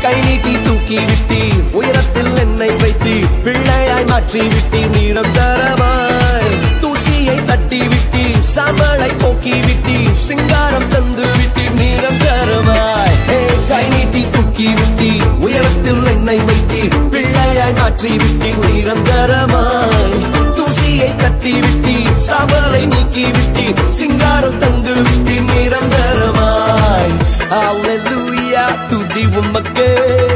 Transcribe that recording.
கை நீட்டி தூக்கி விட்டீர் உயரத்தில் என்னை வைத்தீர் பிள்ளையாய் மாற்றி விட்டீர் நிரந்தரமாய் தூசியை தட்டி விட்டீர் சாம்பலை போக்கி விட்டீர் சிங்காரம் தந்து விட்டீர் நிரந்தரமாய் ஏ, கை நீட்டி தூக்கி விட்டீர் உயரத்தில் என்னை வைத்தீர் பிள்ளையாய் மாற்றி விட்டீர் நிரந்தரமாய் தூசியை தட்டி விட்டீர் சாம்பலை நீக்கி விட்டீர் சிங்காரம் தந்து விட்டீர் நிரந்தரமாய் Hallelujah துதி உமக்கே